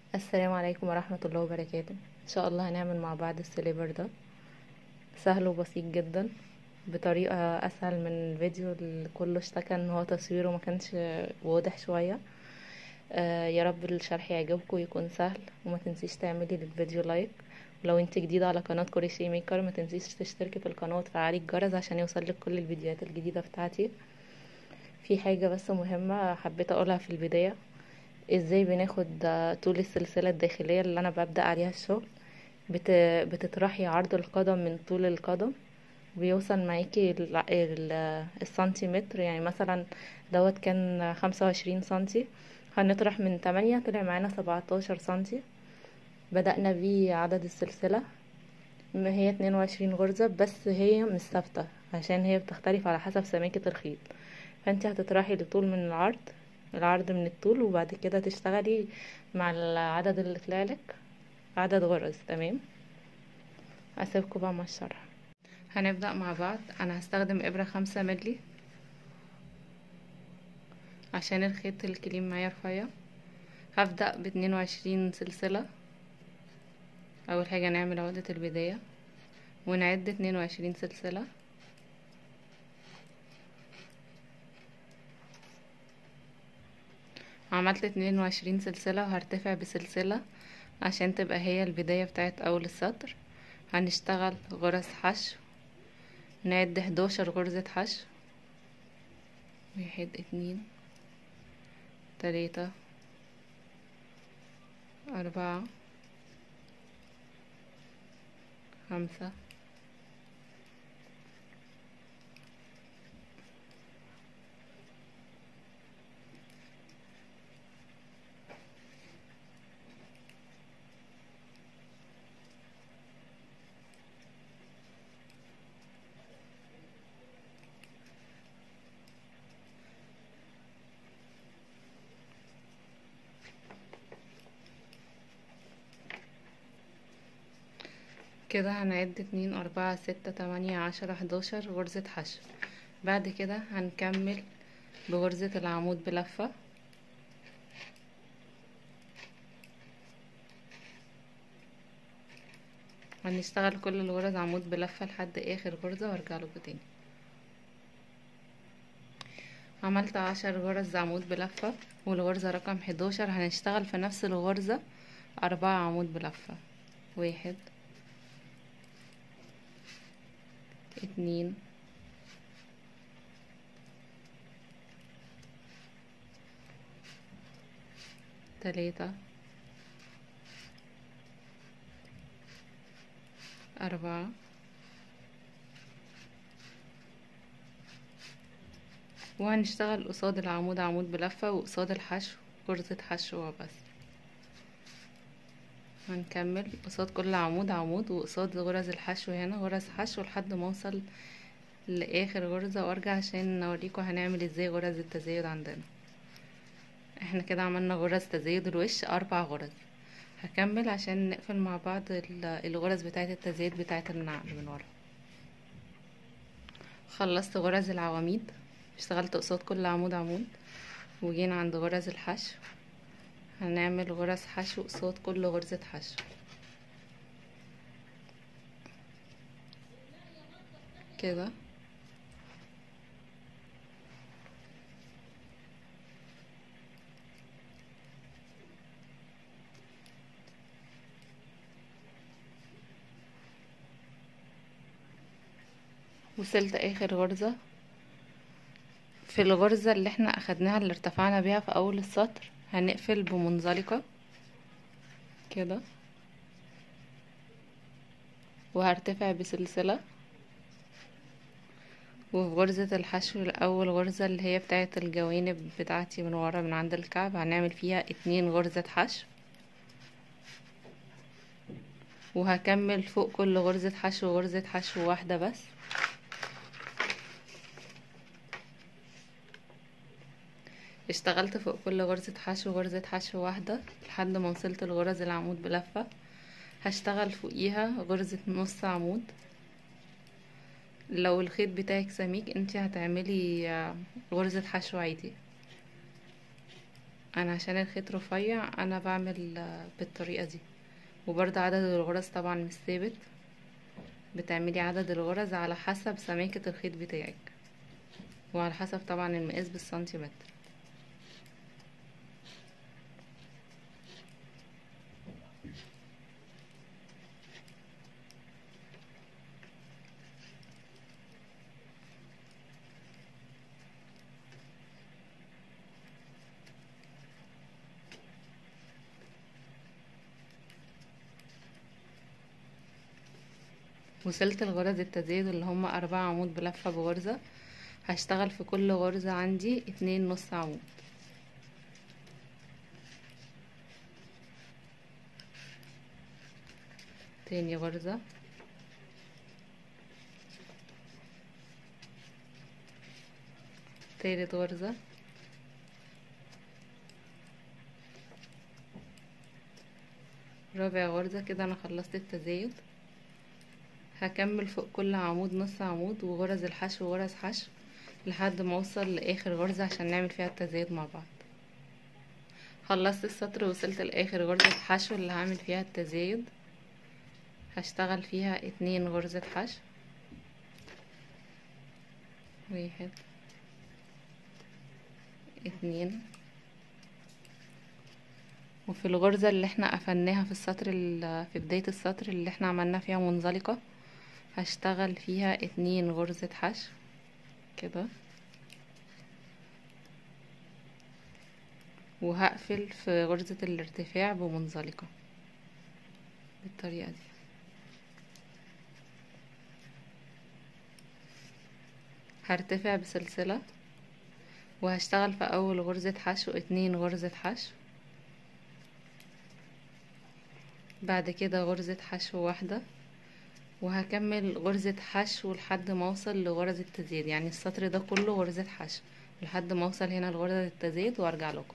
السلام عليكم ورحمة الله وبركاته ان شاء الله هنعمل مع بعض السليبر ده سهل وبسيط جدا بطريقة اسهل من الفيديو اللي كله اشتكى ان هو تصويره ما كانش واضح شوية آه يا رب الشرح يعجبكم ويكون سهل وما تنسيش تعملي للفيديو لايك ولو انت جديدة على قناة كوريشي ميكر ما تنسيش تشتركي في القناة وتفعلي الجرس عشان يوصلك كل الفيديوهات الجديدة بتاعتي في حاجة بس مهمة حبيت اقولها في البداية ازاي بناخد طول السلسلة الداخلية اللي انا ببدأ عليها الشغل بت... بتطرحي عرض القدم من طول القدم بيوصل معاكي ال... ال... السنتيمتر يعني مثلا دوت كان خمسة وعشرين سنتي هنطرح من تمانية طلع معانا سبعتاشر سنتي بدأنا بيه عدد السلسلة ما هي اتنين وعشرين غرزة بس هي مش ثابتة عشان هي بتختلف على حسب سماكة الخيط فانت هتطرحي الطول من العرض العرض من الطول وبعد كده تشتغلي مع العدد اللي طلعلك عدد غرز تمام اسيبكم بقى مع الشرح هنبدأ مع بعض انا هستخدم ابرة خمسة ملي عشان الخيط الكليم معايا رفيع هبدأ باتنين وعشرين سلسلة اول حاجة نعمل عقدة البداية ونعد اتنين وعشرين سلسلة عملت اتنين وعشرين سلسلة وهرتفع بسلسلة عشان تبقى هي البداية بتاعت اول السطر هنشتغل غرز حشو نعد حداشر غرزة حشو واحد اتنين تلاتة أربعة خمسة كده هنعد اتنين اربعة ستة تمانية عشرة حداشر غرزة حشو بعد كده هنكمل بغرزة العمود بلفة هنشتغل كل الغرز عمود بلفة لحد اخر غرزة وارجع لكم تاني عملت عشر غرز عمود بلفة والغرزة رقم حداشر هنشتغل في نفس الغرزة اربعة عمود بلفة واحد اتنين تلاتة أربعة وهنشتغل قصاد العمود عمود بلفة وقصاد الحشو غرزة حشو بس هنكمل قصاد كل عمود عمود وقصاد غرز الحشو هنا غرز حشو لحد ما اوصل لاخر غرزة وارجع عشان نوريكم هنعمل ازاي غرز التزايد عندنا احنا كده عملنا غرز تزايد الوش اربع غرز هكمل عشان نقفل مع بعض الغرز بتاعة التزايد بتاعة النعل من ورا خلصت غرز العواميد اشتغلت قصاد كل عمود عمود وجينا عند غرز الحشو هنعمل غرز حشو قصاد كل غرزة حشو كده وصلت اخر غرزة في الغرزة اللي احنا اخدناها اللي ارتفعنا بيها في اول السطر هنقفل بمنزلقة كده وهرتفع بسلسلة وفي غرزة الحشو الأول غرزة اللي هي بتاعة الجوانب بتاعتي من ورا من عند الكعب هنعمل فيها اتنين غرزة حشو وهكمل فوق كل غرزة حشو غرزة حشو واحدة بس اشتغلت فوق كل غرزة حشو غرزة حشو واحدة لحد ما وصلت لغرز العمود بلفة هشتغل فوقيها غرزة نص عمود لو الخيط بتاعك سميك انت هتعملي غرزة حشو عادي انا عشان الخيط رفيع انا بعمل بالطريقة دي وبرضه عدد الغرز طبعا مش ثابت بتعملي عدد الغرز على حسب سماكة الخيط بتاعك وعلى حسب طبعا المقاس بالسنتيمتر وصلت الغرز التزايد اللي هما أربعة عمود بلفة بغرزة هشتغل في كل غرزة عندي اتنين نص عمود تاني غرزة تالت غرزة رابع غرزة كده انا خلصت التزايد هكمل فوق كل عمود نص عمود وغرز الحشو وغرز حشو لحد ما اوصل لاخر غرزة عشان نعمل فيها التزايد مع بعض خلصت السطر وصلت لاخر غرزة حشو اللي هعمل فيها التزايد هشتغل فيها اتنين غرزة حشو واحد اتنين وفي الغرزة اللي احنا قفلناها في السطر في بداية السطر اللي احنا عملنا فيها منزلقة هشتغل فيها اتنين غرزة حشو كده وهقفل في غرزة الارتفاع بمنزلقة بالطريقة دي هرتفع بسلسلة وهشتغل في اول غرزة حشو اتنين غرزة حشو بعد كده غرزة حشو واحدة وهكمل غرزة حشو لحد ما اوصل لغرز التزايد يعني السطر ده كله غرزة حشو لحد ما اوصل هنا لغرزة التزايد وارجع لكم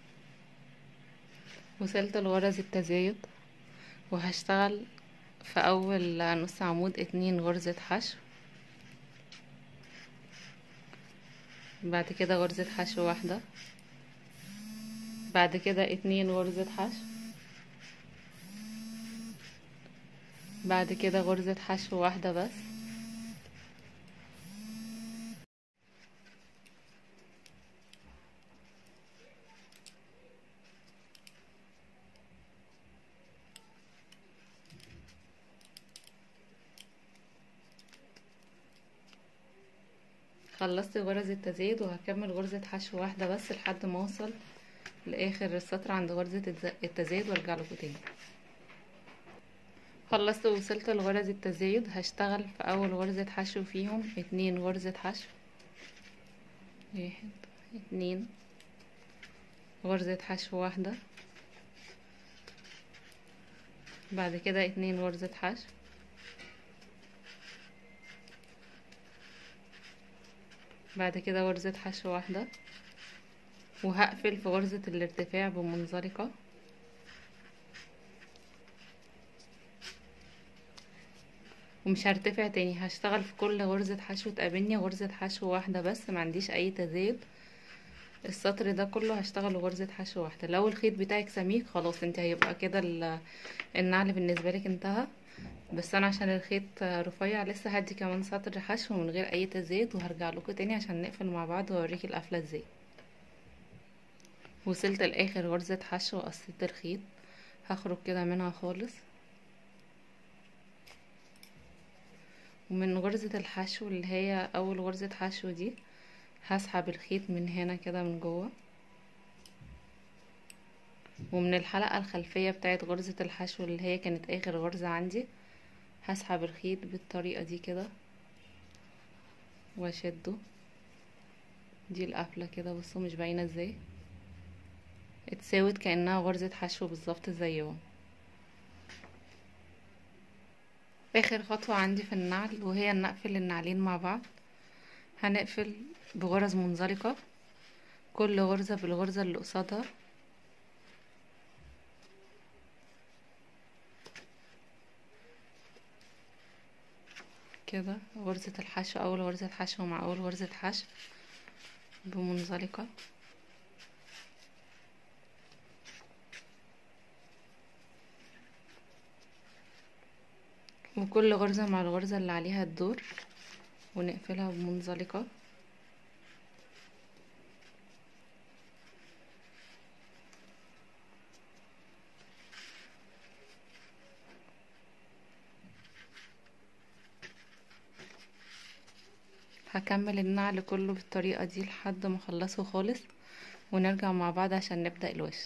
وصلت لغرز التزايد وهشتغل في اول نص عمود اتنين غرزة حشو بعد كده غرزة حشو واحدة بعد كده اتنين غرزة حشو بعد كده غرزة حشو واحدة بس خلصت غرز التزايد وهكمل غرزة حشو واحدة بس لحد ما اوصل لاخر السطر عند غرزة التزايد وارجع لكم تاني خلصت ووصلت لغرز التزايد هشتغل في اول غرزة حشو فيهم اتنين غرزة حشو واحد اتنين غرزة حشو واحدة بعد كده اتنين غرزة حشو بعد كده غرزة حشو واحدة وهقفل في غرزة الارتفاع بمنزلقة ومش هرتفع تاني هشتغل في كل غرزة حشو تقابلني غرزة حشو واحدة بس ما عنديش اي تزايد السطر ده كله هشتغل غرزة حشو واحدة لو الخيط بتاعك سميك خلاص انت هيبقى كده النعل بالنسبة لك انتهى بس انا عشان الخيط رفيع لسه هدي كمان سطر حشو من غير اي تزايد وهرجع لكم تاني عشان نقفل مع بعض واوريكي القفله ازاي وصلت لاخر غرزه حشو وقصيت الخيط هخرج كده منها خالص ومن غرزة الحشو اللي هي اول غرزة حشو دي هسحب الخيط من هنا كده من جوه ومن الحلقة الخلفية بتاعت غرزة الحشو اللي هي كانت اخر غرزة عندي هسحب الخيط بالطريقة دي كده واشده دي القفلة كده بصوا مش باينة ازاي اتساوت كأنها غرزة حشو بالظبط زيهم اخر خطوة عندي في النعل وهي ان اقفل النعلين مع بعض هنقفل بغرز منزلقة كل غرزة بالغرزة اللي قصادها كده غرزة الحشو اول غرزة حشو مع اول غرزة حشو بمنزلقة وكل غرزة مع الغرزة اللي عليها الدور ونقفلها بمنزلقة هكمل النعل كله بالطريقة دي لحد ما اخلصه خالص ونرجع مع بعض عشان نبدأ الوش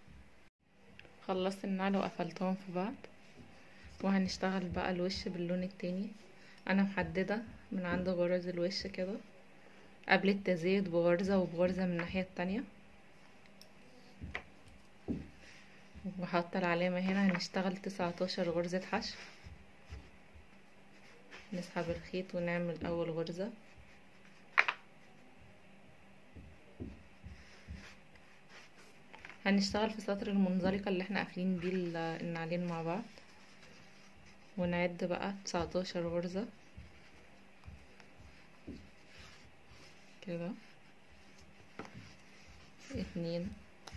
خلصت النعل وقفلتهم في بعض وهنشتغل بقى الوش باللون التاني انا محددة من عند غرز الوش كده قبل التزايد بغرزة وبغرزة من الناحية التانية وحاطة العلامة هنا هنشتغل تسعتاشر غرزة حشو نسحب الخيط ونعمل اول غرزة هنشتغل في سطر المنزلقة اللي احنا قافلين بيه النعلين مع بعض ونعد بقى تسعتاشر غرزة كده اتنين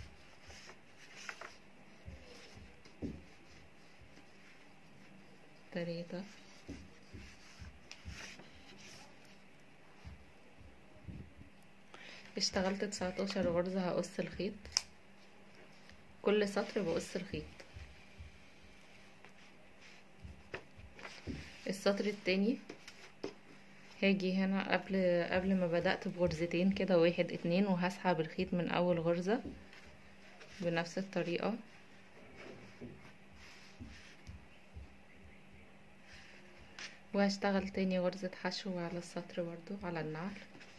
تلاتة اشتغلت تسعتاشر غرزة هقص الخيط كل سطر بقص الخيط السطر التاني هاجي هنا قبل قبل ما بدأت بغرزتين كده واحد اتنين وهسحب الخيط من اول غرزة بنفس الطريقة وهشتغل تاني غرزة حشو على السطر برضو على النعل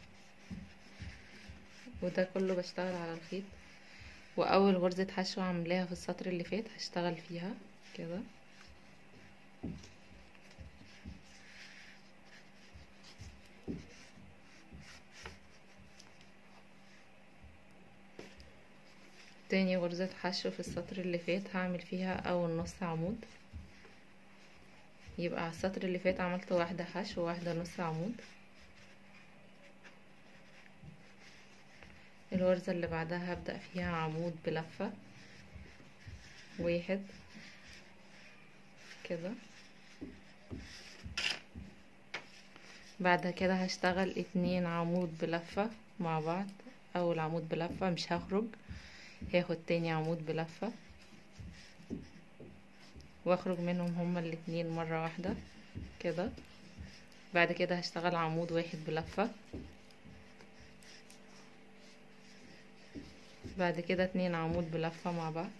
وده كله بشتغل على الخيط واول غرزة حشو عاملاها في السطر اللي فات هشتغل فيها كده تاني غرزة حشو في السطر اللي فات هعمل فيها اول نص عمود يبقى على السطر اللي فات عملت واحدة حشو وواحدة نص عمود الغرزة اللي بعدها هبدأ فيها عمود بلفة واحد كده بعد كده هشتغل اتنين عمود بلفة مع بعض اول عمود بلفة مش هخرج هاخد تاني عمود بلفة واخرج منهم هما الاتنين مرة واحدة كده بعد كده هشتغل عمود واحد بلفة بعد كده اتنين عمود بلفة مع بعض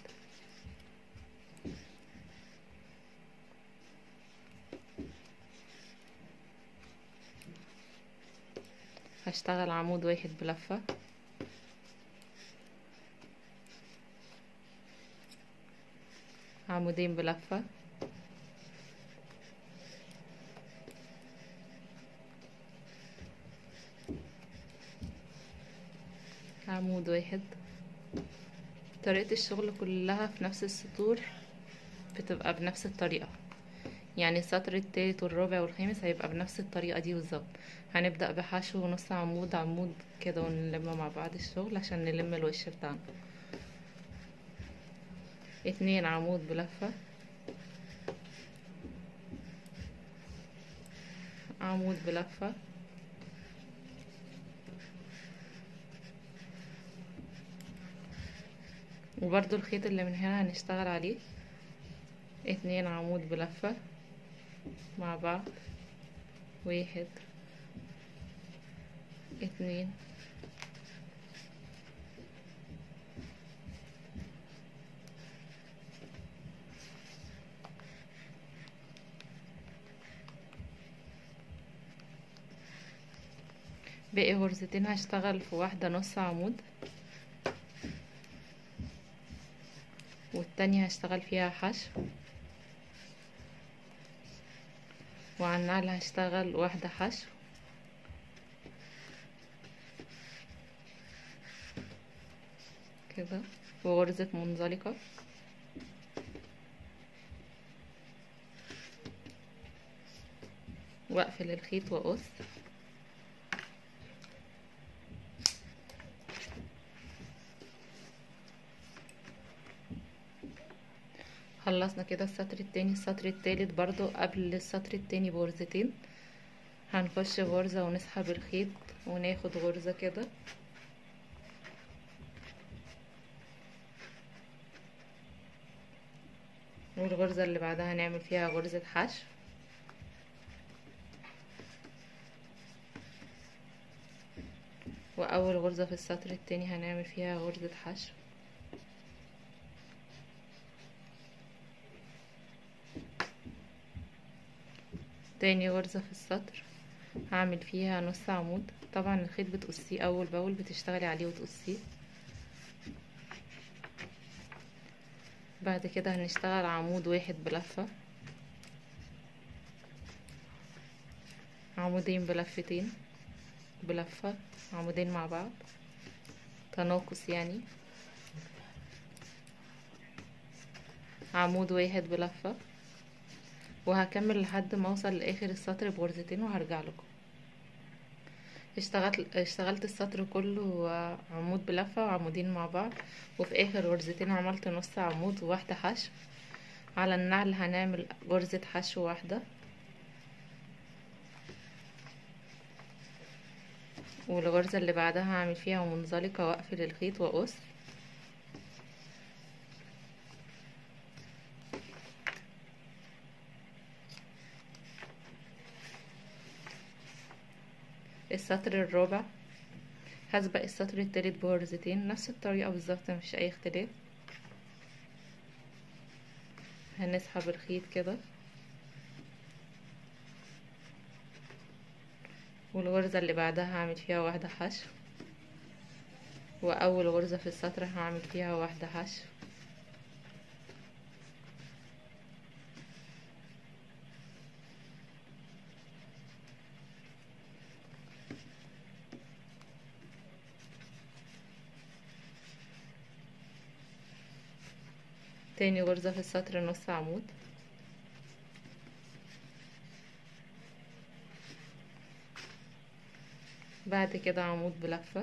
هشتغل عمود واحد بلفة عمودين بلفة عمود واحد طريقة الشغل كلها في نفس السطور بتبقى بنفس الطريقة يعني السطر التالت والرابع والخامس هيبقى بنفس الطريقة دي بالظبط هنبدأ بحشو نص عمود عمود كده ونلم مع بعض الشغل عشان نلم الوش بتاعنا اتنين عمود بلفة عمود بلفة وبرضو الخيط اللي من هنا هنشتغل عليه اتنين عمود بلفة مع بعض واحد اتنين باقي غرزتين هشتغل في واحدة نص عمود والتانية هشتغل فيها حشو وعلى النعل هشتغل واحدة حشو كده وغرزة منزلقة واقفل الخيط واقص خلصنا كده السطر التاني السطر التالت برضو قبل السطر التاني بغرزتين هنخش غرزة ونسحب الخيط وناخد غرزة كده والغرزة اللي بعدها هنعمل فيها غرزة حشو وأول غرزة في السطر التاني هنعمل فيها غرزة حشو تاني غرزة في السطر هعمل فيها نص عمود طبعا الخيط بتقصيه اول باول بتشتغلي عليه وتقصيه بعد كده هنشتغل عمود واحد بلفة عمودين بلفتين بلفة عمودين مع بعض تناقص يعني عمود واحد بلفة وهكمل لحد ما اوصل لاخر السطر بغرزتين وهرجع لكم اشتغلت اشتغلت السطر كله عمود بلفة وعمودين مع بعض وفي اخر غرزتين عملت نص عمود وواحدة حشو على النعل هنعمل غرزة حشو واحدة والغرزة اللي بعدها هعمل فيها منزلقة واقفل الخيط واقص السطر الرابع هسبق السطر التالت بغرزتين نفس الطريقة بالظبط مفيش اي اختلاف هنسحب الخيط كده والغرزة اللي بعدها هعمل فيها واحدة حشو واول غرزة في السطر هعمل فيها واحدة حشو تاني غرزة في السطر نص عمود بعد كده عمود بلفة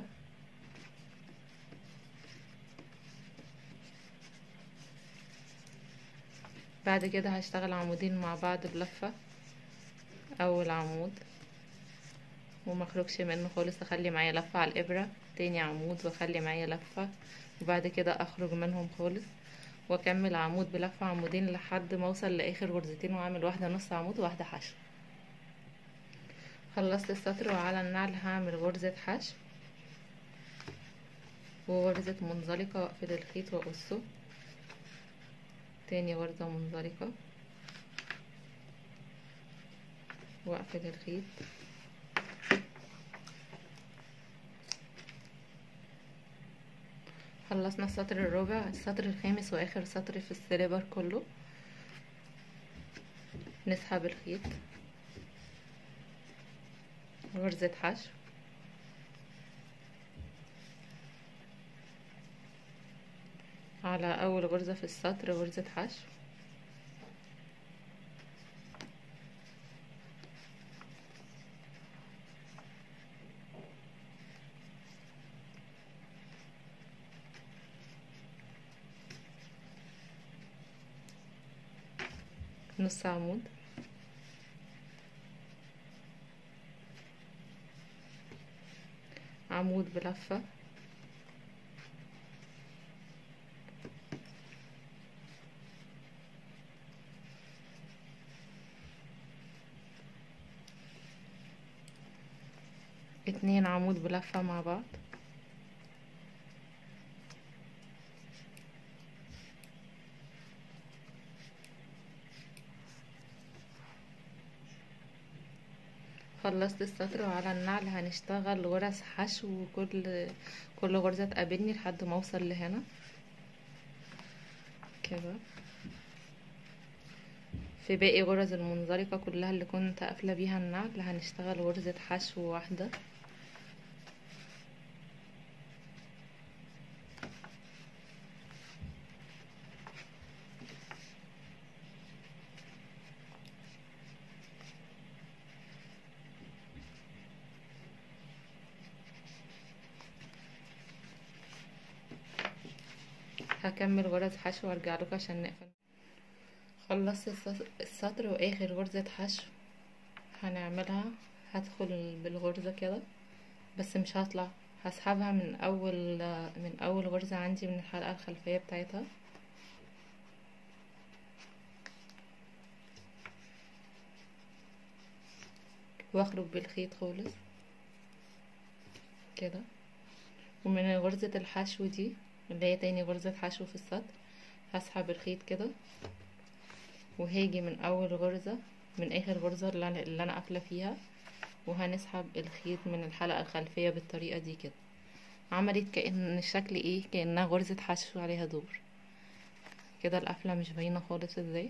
بعد كده هشتغل عمودين مع بعض بلفة اول عمود ومخرجش منه خالص اخلي معايا لفة على الابرة تاني عمود واخلي معايا لفة وبعد كده اخرج منهم خالص واكمل عمود بلفة عمودين لحد ما اوصل لاخر غرزتين واعمل واحدة نص عمود وواحدة حشو خلصت السطر وعلى النعل هعمل غرزة حشو وغرزة منزلقة واقفل الخيط واقصه تاني غرزة منزلقة واقفل الخيط خلصنا السطر الرابع السطر الخامس واخر سطر في السليبر كله نسحب الخيط غرزة حشو على اول غرزة في السطر غرزة حشو نص عمود عمود بلفة اتنين عمود بلفة مع بعض خلصت السطر وعلى النعل هنشتغل غرز حشو وكل كل غرزة تقابلني لحد ما اوصل لهنا كده في باقي غرز المنزلقة كلها اللي كنت قافلة بيها النعل هنشتغل غرزة حشو واحدة هكمل غرز حشو وارجع لكم عشان نقفل خلصت الس- السطر واخر غرزة حشو هنعملها هدخل بالغرزة كده بس مش هطلع هسحبها من اول من اول غرزة عندي من الحلقة الخلفية بتاعتها واخرج بالخيط خالص كده ومن غرزة الحشو دي اللي هي تاني غرزة حشو في السطر هسحب الخيط كده وهاجي من اول غرزة من اخر غرزة اللي انا, اللي أنا قافلة فيها وهنسحب الخيط من الحلقة الخلفية بالطريقة دي كده عملت كأن الشكل ايه كأنها غرزة حشو عليها دور كده القفلة مش باينة خالص ازاي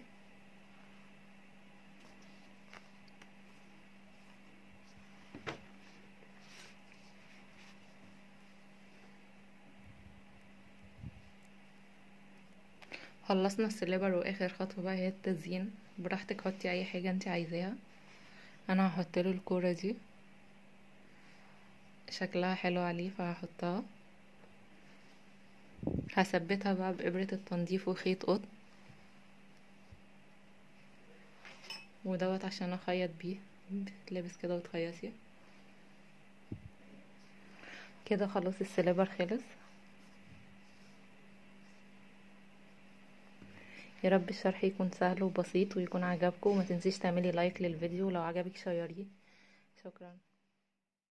خلصنا السليبر واخر خطوة بقى هي التزيين براحتك حطي اي حاجة انت عايزاها انا هحط له الكورة دي شكلها حلو عليه فهحطها هثبتها بقى بإبرة التنظيف وخيط قطن ودوت عشان اخيط بيه بتلبس كده وتخيطي كده خلاص السليبر خلص يا رب الشرح يكون سهل وبسيط ويكون عجبكم وما تنسيش تعملي لايك للفيديو لو عجبك شيريه شكرا